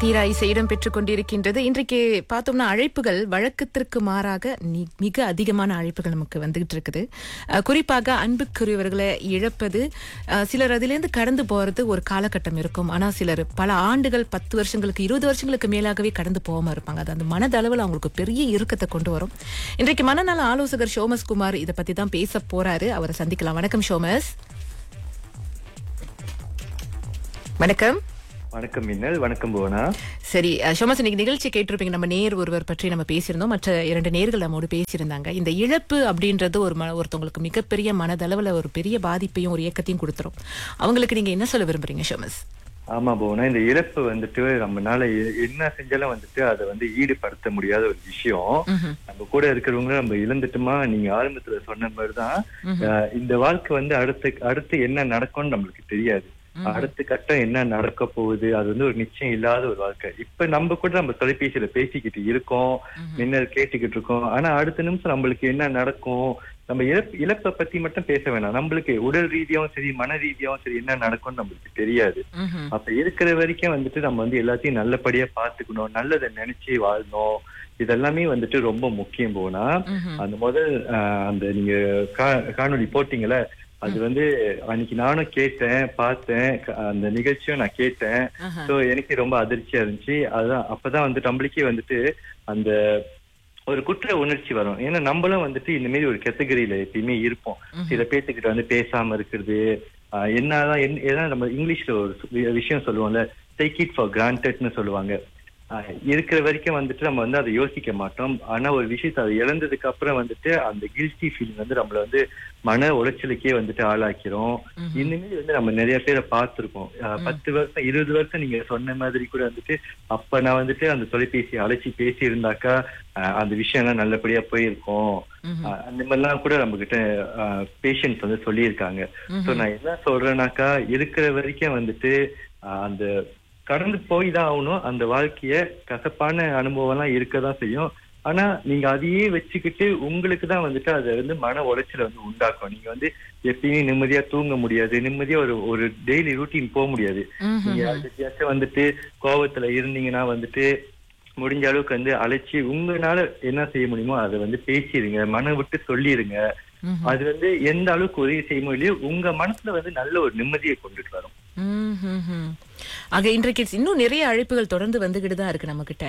தீரா இசை இடம் பெற்றுக் கொண்டிருக்கின்றது இன்றைக்கு பார்த்தோம்னா அழைப்புகள் வழக்கத்திற்கு மாறாக நி- மிக அதிகமான அழைப்புகள் நமக்கு வந்துகிட்டு இருக்குது அஹ், குறிப்பாக அன்புக்குரியவர்களை இழப்பது அஹ், சிலர் அதிலிருந்து கடந்து போறது ஒரு காலகட்டம் இருக்கும் ஆனா சிலர் பல ஆண்டுகள் பத்து வருஷங்களுக்கு இருபது வருஷங்களுக்கு மேலாகவே கடந்து போகாம இருப்பாங்க அது அந்த மனதளவில் அவங்களுக்கு பெரிய இறுக்கத்தை கொண்டு வரும் இன்றைக்கு மனநல ஆலோசகர் ஷோமஸ் குமார் இதை பத்தி தான் பேச போறாரு அவரை சந்திக்கலாம் வணக்கம் ஷோமஸ் வணக்கம் வணக்கம் மின்னல் வணக்கம் புவனா சரி அஹ், ஷோமஸ் இன்னைக்கு நிகழ்ச்சி கேட்டிருப்பீங்க நம்ம நேர் ஒருவர் பற்றி நம்ம பேசியிருந்தோம் மற்ற இரண்டு நேர்கள் நம்மோடு பேசியிருந்தாங்க இந்த இழப்பு அப்படின்றது ஒரு ம- ஒருத்தவங்களுக்கு மிகப்பெரிய மனதளவுல ஒரு பெரிய பாதிப்பையும் ஒரு இயக்கத்தையும் கொடுத்துரும் அவங்களுக்கு நீங்க என்ன சொல்ல விரும்புறீங்க ஷோமஸ் ஆமா புவனா இந்த இழப்பு வந்துட்டு நம்மனால எ- என்ன செஞ்சாலும் வந்துட்டு அதை வந்து ஈடுபடுத்த முடியாத ஒரு விஷயம் ம்ஹும். நம்ம கூட இருக்கிறவங்க நம்ம இழந்துட்டோமா நீங்க ஆரம்பத்துல சொன்ன மாதிரிதான் அஹ், இந்த வாழ்க்கை வந்து அடுத்து அடுத்து என்ன நடக்கும்னு நம்மளுக்கு தெரியாது அடுத்த கட்டம் என்ன நடக்க போகுது அது வந்து ஒரு நிச்சயம் இல்லாத ஒரு வாழ்க்கை இப்ப நம்ம கூட நம்ம தொலைபேசியில பேசிக்கிட்டு இருக்கோம் மின்னல் கேட்டுக்கிட்டு இருக்கோம் ஆனா அடுத்த நிமிஷம் நம்மளுக்கு என்ன நடக்கும் நம்ம இழப்பு இழப்பை பத்தி மட்டும் பேச வேணாம் நம்மளுக்கு உடல் ரீதியாவும் சரி மன ரீதியாவும் சரி என்ன நடக்கும்னு நம்மளுக்கு தெரியாது ம்ஹும். அப்ப இருக்கிற வரைக்கும் வந்துட்டு நம்ம வந்து எல்லாத்தையும் நல்லபடியா பாத்துக்கணும் நல்லதை நினைச்சு வாழணும் இதெல்லாமே வந்துட்டு ரொம்ப முக்கியம் போனா ம்ஹும். அந்த முதல் ஆஹ், அந்த நீங்க கா- காணொளி போட்டீங்கல்ல அது வந்து அன்னைக்கு நானும் கேட்டேன் பார்த்தேன் க- அந்த நிகழ்ச்சியும் நான் கேட்டேன் ஆஹா. சோ எனக்கு ரொம்ப அதிர்ச்சியா இருந்துச்சு அதுதான் அப்பதான் வந்து நம்மளுக்கே வந்துட்டு அந்த ஒரு குற்ற உணர்ச்சி வரும் ஏன்னா நம்மளும் வந்துட்டு இந்த மாதிரி ஒரு கேட்டகரியில எப்பயுமே இருப்போம் சில பேர்த்துக்கிட்ட வந்து பேசாம இருக்கிறது ஆஹ் என்னதான் என்ன- ஏன்னா நம்ம இங்கிலீஷ்ல ஒரு சு- விஷயம் சொல்லுவோம்ல டேக் இட் ஃபார் கிராண்டட்னு சொல்லுவாங்க ஆஹ் இருக்கிற வரைக்கும் வந்துட்டு நம்ம வந்து அதை யோசிக்க மாட்டோம் ஆனா ஒரு விஷயத்தை அதை இழந்ததுக்கு அப்புறம் வந்துட்டு அந்த கில்ட்டி ஃபீலிங் வந்து நம்மள வந்து மன உளைச்சலுக்கே வந்துட்டு ஆளாக்கிறோம் இனிமேல் வந்து நம்ம நிறைய பேரை பார்த்திருக்கோம் ஆஹ் பத்து வருஷம் இருபது வருஷம் நீங்க சொன்ன மாதிரி கூட வந்துட்டு அப்ப நான் வந்துட்டு அந்த தொலைபேசியை அழைச்சி பேசி இருந்தாக்கா ஆஹ் அந்த விஷயம் எல்லாம் நல்லபடியா போயிருக்கும் ஆஹ் அந்த மாதிரிலாம் கூட நம்ம கிட்ட பேஷண்ட்ஸ் வந்து சொல்லியிருக்காங்க சோ நான் என்ன சொல்றேன்னாக்கா இருக்கிற வரைக்கும் வந்துட்டு ஆஹ் அந்த கடந்து போய் தான் ஆகணும் அந்த வாழ்க்கைய கசப்பான அனுபவம் எல்லாம் இருக்கதான் செய்யும் ஆனா நீங்க அதையே வச்சுக்கிட்டு உங்களுக்கு தான் வந்துட்டு அதை வந்து மன உளைச்சல வந்து உண்டாக்கும் நீங்க வந்து எப்பயுமே நிம்மதியா தூங்க முடியாது நிம்மதியா ஒரு ஒரு டெய்லி ரூட்டீன் போக முடியாது ம்ஹும். நீங்க யார்கிட்டயாச்சும் வந்துட்டு கோவத்துல இருந்தீங்கன்னா வந்துட்டு முடிஞ்ச அளவுக்கு வந்து அழைச்சி உங்களால என்ன செய்ய முடியுமோ அதை வந்து பேசிடுங்க மனம் விட்டு சொல்லிடுங்க ம்ஹும். அது வந்து எந்த அளவுக்கு உதவி செய்யுமோ இல்லையோ உங்க மனசுல வந்து நல்ல ஒரு நிம்மதியை கொண்டுட்டு வரும் ம்ஹும்ஹும். ஆக இன்றைக்கு இன்னும் நிறைய அழைப்புகள் தொடர்ந்து வந்துகிட்டு தான் இருக்கு நம்ம கிட்ட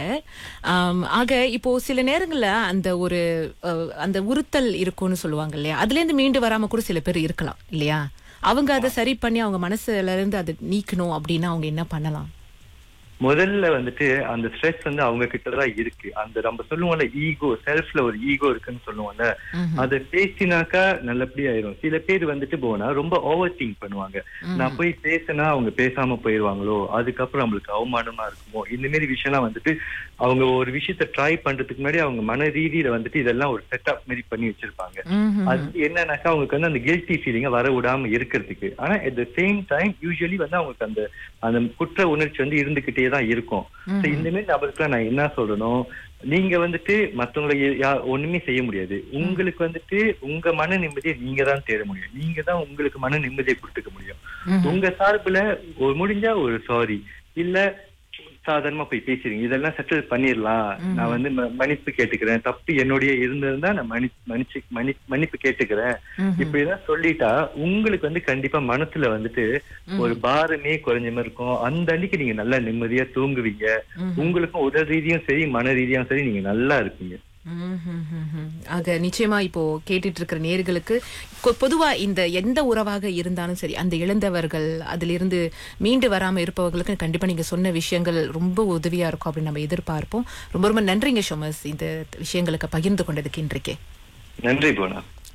ஆக இப்போ சில நேரங்கள்ல அந்த ஒரு அஹ், அந்த உறுத்தல் இருக்கும்னு சொல்லுவாங்க இல்லையா அதுல இருந்து மீண்டு வராம கூட சில பேர் இருக்கலாம் இல்லையா அவங்க அதை சரி பண்ணி அவங்க மனசுல இருந்து அதை நீக்கணும் அப்படின்னா அவங்க என்ன பண்ணலாம் முதல்ல வந்துட்டு அந்த ஸ்ட்ரெஸ் வந்து அவங்க கிட்டதான் இருக்கு அந்த நம்ம சொல்லுவோம்ல ஈகோ செல்ஃப்ல ஒரு ஈகோ இருக்குன்னு சொல்லுவோம்ல ம்ஹும். அதை பேசினாக்கா நல்லபடியா ஆயிரும் சில பேர் வந்துட்டு போனா ரொம்ப ஓவர் திங்க் பண்ணுவாங்க நான் போய் பேசினா அவங்க பேசாம போயிருவாங்களோ அதுக்கப்புறம் நம்மளுக்கு அவமானமா இருக்குமோ இந்த மாதிரி விஷயம்லாம் வந்துட்டு அவங்க ஒரு விஷயத்த ட்ரை பண்றதுக்கு முன்னாடி அவங்க மன ரீதியில வந்துட்டு இதெல்லாம் ஒரு செட்டப் மாதிரி பண்ணி வச்சிருப்பாங்க ம்ஹும். அது வந்து என்னன்னாக்கா அவங்களுக்கு வந்து அந்த கில்ட்டி ஃபீலிங்க வர விடாம இருக்கிறதுக்கு ஆனா at the same time usually வந்து அவங்களுக்கு அந்த அந்த குற்ற உணர்ச்சி வந்து இருந்துகிட்டே தான் இருக்கும் So, இந்த மாதிரி நபருக்குலாம் நான் என்ன சொல்லணும் நீங்க வந்துட்டு மத்தவங்களை யா- யா- ஒண்ணுமே செய்ய முடியாது உங்களுக்கு வந்துட்டு உங்க மன நிம்மதியை நீங்க தான் தேட முடியும் நீங்க தான் உங்களுக்கு மன நிம்மதியை கொடுத்துக்க முடியும் உங்க சார்புல ஒரு முடிஞ்சா ஒரு சாரி இல்ல சாதாரணமா போய் பேசுறீங்க இதெல்லாம் செட்டில் பண்ணிடலாம் நான் வந்து ம- மன்னிப்பு கேட்டுக்கிறேன் தப்பு என்னுடைய இருந்திருந்தா நான் மன்னி மன்னிச்சு மன்னி மன்னிப்பு கேட்டுக்கிறேன் இப்படிதான் சொல்லிட்டா உங்களுக்கு வந்து கண்டிப்பா மனசுல வந்துட்டு ஒரு பாரமே குறைஞ்ச மாதிரி இருக்கும் அந்த அன்னைக்கு நீங்க நல்லா நிம்மதியா தூங்குவீங்க உங்களுக்கும் உடல் ரீதியும் சரி மன ரீதியும் சரி நீங்க நல்லா இருப்பீங்க ம்ஹும்ஹும்ஹும். ஆக நிச்சயமா இப்போ கேட்டுட்டு இருக்கிற நேர்களுக்கு கொ- பொதுவா இந்த எந்த உறவாக இருந்தாலும் சரி அந்த இழந்தவர்கள் அதிலிருந்து மீண்டு வராம இருப்பவர்களுக்கு கண்டிப்பா நீங்க சொன்ன விஷயங்கள் ரொம்ப உதவியா இருக்கும் அப்படின்னு நம்ம எதிர்பார்ப்போம் ரொம்ப ரொம்ப நன்றிங்க ஷோமஸ் இந்த விஷயங்களுக்கு பகிர்ந்து கொண்டதுக்கு இன்றைக்கு நன்றி போனா